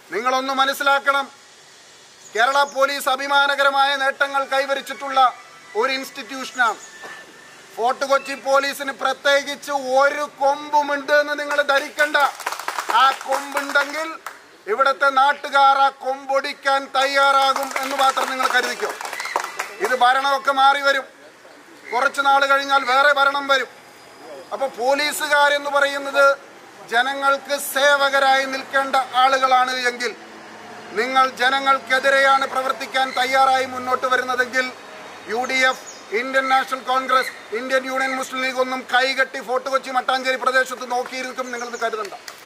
നിങ്ങളൊന്ന് മനസ്സിലാക്കണം കേരള പോലീസ് അഭിമാനകരമായ നേട്ടങ്ങൾ കൈവരിച്ചിട്ടുള്ള ഒരു ഇൻസ്റ്റിറ്റ്യൂഷനാണ് ഫോർട്ട് കൊച്ചി പോലീസിന് പ്രത്യേകിച്ച് ഒരു കൊമ്പുമുണ്ട് എന്ന് നിങ്ങൾ ധരിക്കണ്ട ആ കൊമ്പുണ്ടെങ്കിൽ ഇവിടുത്തെ നാട്ടുകാർ ആ കൊമ്പൊടിക്കാൻ തയ്യാറാകും എന്ന് മാത്രം നിങ്ങൾ കരുതിക്കോ ഇത് ഭരണമൊക്കെ മാറി വരും കുറച്ച് നാൾ കഴിഞ്ഞാൽ വേറെ ഭരണം വരും അപ്പോൾ പോലീസുകാരെന്ന് പറയുന്നത് ജനങ്ങൾക്ക് സേവകരായി നിൽക്കേണ്ട ആളുകളാണ് എങ്കിൽ നിങ്ങൾ ജനങ്ങൾക്കെതിരെയാണ് പ്രവർത്തിക്കാൻ തയ്യാറായി മുന്നോട്ട് വരുന്നതെങ്കിൽ U D F Indian National Congress Indian Union Muslim League ഒന്നും കൈകെട്ടി ഫോർട്ട് കൊച്ചി മട്ടാഞ്ചേരി പ്രദേശത്ത് നോക്കിയിരിക്കും നിങ്ങളത് കരുതണ്ട